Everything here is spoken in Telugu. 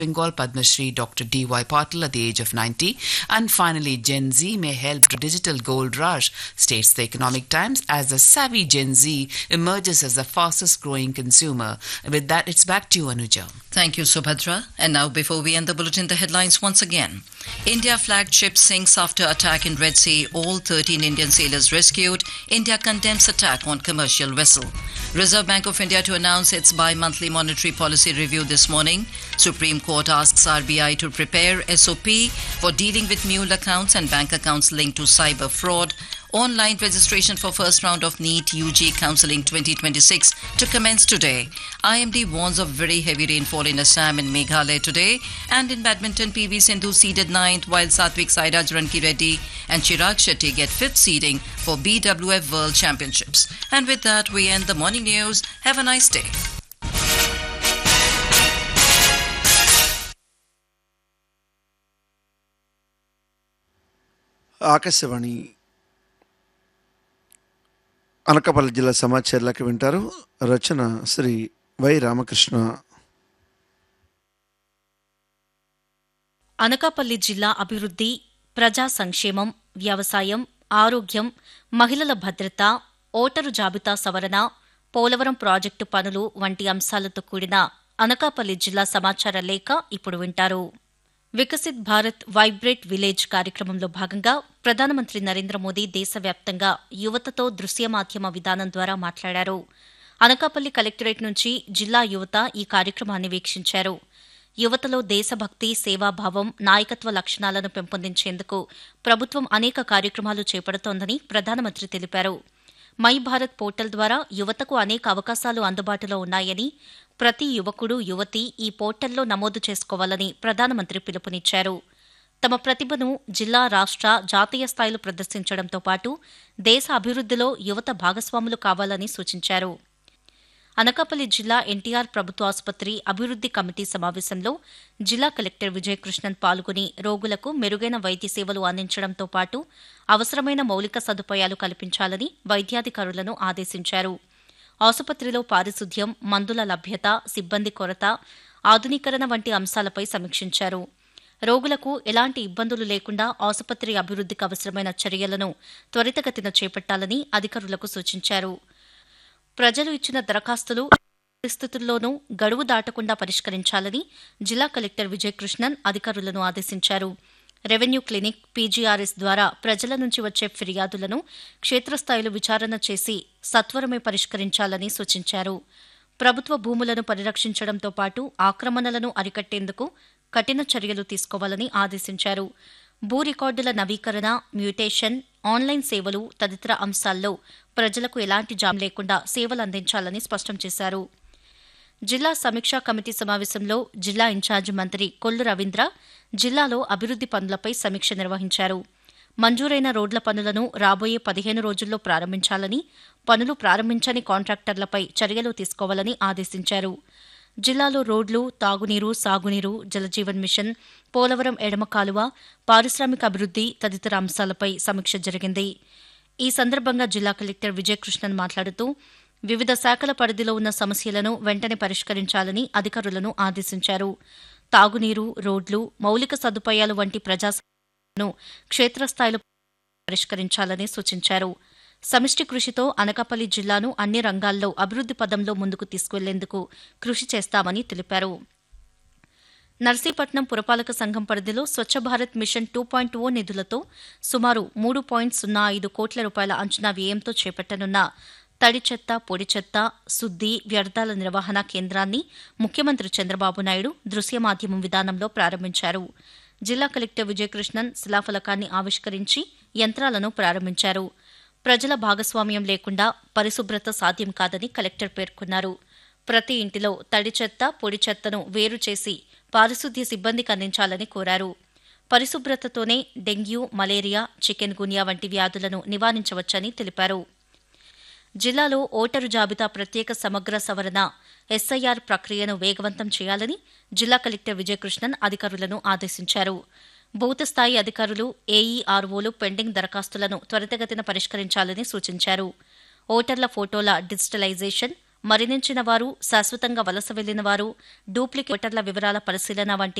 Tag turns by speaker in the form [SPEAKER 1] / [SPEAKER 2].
[SPEAKER 1] Bengal Padma Shri Dr. D.Y. Patil at the age of 90. And finally, Gen Z may help to digital gold rush, states the Economic Times, as the savvy Gen Z emerges as the fastest growing consumer. With that, it's back to you, Anuja.
[SPEAKER 2] Thank you, Subhadra. And now, before we end the bulletin, the headlines once again. India flagged ship sinks after attack in Red Sea. All 13 Indian sailors rescued. India condemns attack on commercial vessel. Reserve Bank of India to announce its bi-monthly monetary policy review this morning. Supreme Court asks RBI to prepare SOP for dealing with mule accounts and bank accounts linked to cyber fraud. Online registration for first round of NEET UG Counselling 2026 to commence today. IMD warns of very heavy rainfall in Assam and Meghalaya today. And in badminton, PV Sindhu seeded ninth, while Satvik Sairaj Ranki Reddy and Chirag Shetty get fifth seeding for BWF World Championships. And with that, we end the morning news. Have a nice day.
[SPEAKER 3] Akashvani Anakapalli జిల్లా సమాచారాలకి వింటారు రచన శ్రీ వై రామకృష్ణ
[SPEAKER 4] అనకాపల్లి జిల్లా అభివృద్ధి ప్రజా సంక్షేమం వ్యవసాయం ఆరోగ్యం మహిళల భద్రత ఓటరు జాబితా సవరణ పోలవరం ప్రాజెక్టు పనులు వంటి అంశాలతో కూడిన అనకాపల్లి జిల్లా సమాచార లేఖ ఇప్పుడు వింటారు వికసిత్ భారత్ వైబ్రేట్ విలేజ్ కార్యక్రమంలో భాగంగా ప్రధానమంత్రి నరేంద్ర మోదీ దేశవ్యాప్తంగా యువతతో దృశ్య మాధ్యమ విధానం ద్వారా మాట్లాడారు అనకాపల్లి కలెక్టరేట్ నుంచి జిల్లా యువత ఈ కార్యక్రమాన్ని వీక్షించారు యువతలో దేశభక్తి సేవాభావం నాయకత్వ లక్షణాలను పెంపొందించేందుకు ప్రభుత్వం అనేక కార్యక్రమాలు చేపడుతోందని ప్రధానమంత్రి తెలిపారు మై భారత్ పోర్టల్ ద్వారా యువతకు అనేక అవకాశాలు అందుబాటులో ఉన్నాయని ప్రతి యువకుడు యువతి ఈ పోర్టల్లో నమోదు చేసుకోవాలని ప్రధానమంత్రి పిలుపునిచ్చారు తమ ప్రతిభను జిల్లా రాష్ట్ర జాతీయ స్థాయిలో ప్రదర్శించడంతో పాటు దేశ అభివృద్ధిలో యువత భాగస్వాములు కావాలని సూచించారు అనకాపల్లి జిల్లా ఎన్టీఆర్ ప్రభుత్వ ఆసుపత్రి అభివృద్ది కమిటీ సమావేశంలో జిల్లా కలెక్టర్ విజయకృష్ణన్ పాల్గొని రోగులకు మెరుగైన వైద్య సేవలు అందించడంతో పాటు అవసరమైన మౌలిక సదుపాయాలు కల్పించాలని వైద్యాధికారులను ఆదేశించారు ఆసుపత్రిలో పారిశుద్ధ్యం మందుల లభ్యత సిబ్బంది కొరత ఆధునీకరణ వంటి అంశాలపై సమీక్షించారు రోగులకు ఎలాంటి ఇబ్బందులు లేకుండా ఆసుపత్రి అభివృద్ధికి అవసరమైన చర్యలను త్వరితగతిన చేపట్టాలని అధికారులకు సూచించారు ప్రజలు ఇచ్చిన దరఖాస్తులు పరిస్థితుల్లోనూ గడువు దాటకుండా పరిష్కరించాలని జిల్లా కలెక్టర్ విజయకృష్ణన్ అధికారులను ఆదేశించారు రెవెన్యూ క్లినిక్ పీజీఆర్ఎస్ ద్వారా ప్రజల నుంచి వచ్చే ఫిర్యాదులను క్షేత్రస్థాయిలో విచారణ చేసి సత్వరమే పరిష్కరించాలని సూచించారు ప్రభుత్వ భూములను పరిరక్షించడంతో పాటు ఆక్రమణలను అరికట్టేందుకు కఠిన చర్యలు తీసుకోవాలని ఆదేశించారు భూ రికార్డుల నవీకరణ మ్యూటేషన్ ఆన్లైన్ సేవలు తదితర అంశాల్లో ప్రజలకు ఎలాంటి జామ్ లేకుండా సేవలు అందించాలని స్పష్టం చేశారు జిల్లా సమీక్షా కమిటీ సమావేశంలో జిల్లా ఇన్ఛార్జి మంత్రి కొల్లు రవీంద్ర జిల్లాలో అభివృద్ది పనులపై సమీక్ష నిర్వహించారు మంజూరైన రోడ్ల పనులను రాబోయే పదిహేను రోజుల్లో ప్రారంభించాలని పనులు ప్రారంభించని కాంట్రాక్టర్లపై చర్యలు తీసుకోవాలని ఆదేశించారు జిల్లాలో రోడ్లు తాగునీరు సాగునీరు జలజీవన్ మిషన్ పోలవరం ఎడమ కాలువ పారిశ్రామిక అభివృద్ది తదితర అంశాలపై సమీక్ష జరిగింది ఈ సందర్భంగా జిల్లా కలెక్టర్ విజయకృష్ణన్ మాట్లాడుతూ వివిధ శాఖల పరిధిలో ఉన్న సమస్యలను వెంటనే పరిష్కరించాలని అధికారులను ఆదేశించారు తాగునీరు రోడ్లు మౌలిక సదుపాయాలు వంటి ప్రజా సమస్యలను క్షేత్రస్థాయిలో పరిష్కరించాలని సూచించారు సమిష్టి కృషితో అనకాపల్లి జిల్లాను అన్ని రంగాల్లో అభివృద్ది పదంలో ముందుకు తీసుకువెళ్లేందుకు కృషి చేస్తామని తెలిపారు నర్సీపట్నం పురపాలక సంఘం పరిధిలో Swachh Bharat mission two point O నిధులతో సుమారు మూడు పాయింట్ సున్నా ఐదు కోట్ల రూపాయల అంచనా వ్యయంతో చేపట్టనున్న తడి చెత్త పొడి చెత్త శుద్ది వ్యర్థాల నిర్వహణ కేంద్రాన్ని ముఖ్యమంత్రి చంద్రబాబు నాయుడు దృశ్య మాధ్యమం విధానంలో ప్రారంభించారు జిల్లా కలెక్టర్ విజయకృష్ణన్ శిలాఫలకాన్ని ఆవిష్కరించి యంత్రాలను ప్రారంభించారు ప్రజల భాగస్వామ్యం లేకుండా పరిశుభ్రత సాధ్యం కాదని కలెక్టర్ పేర్కొన్నారు ప్రతి ఇంటిలో తడి చెత్త పొడి చెత్తను వేరు చేసి పారిశుద్ధ్య సిబ్బందికి అందించాలని కోరారు పరిశుభ్రతతోనే డెంగ్యూ మలేరియా చికెన్ గున్యా వంటి వ్యాధులను నివారించవచ్చని తెలిపారు జిల్లాలో ఓటరు జాబితా ప్రత్యేక సమగ్ర సవరణ ఎస్ఐఆర్ ప్రక్రియను వేగవంతం చేయాలని జిల్లా కలెక్టర్ విజయకృష్ణన్ అధికారులను ఆదేశించారు బూత్ స్థాయి అధికారులు ఏఈఆర్ఓలు పెండింగ్ దరఖాస్తులను త్వరితగతిన పరిష్కరించాలని సూచించారు ఓటర్ల ఫోటోల డిజిటలైజేషన్ మరణించిన వారు శాశ్వతంగా వలస వెళ్లిన వారు డూప్లికేటర్ల వివరాల పరిశీలన వంటి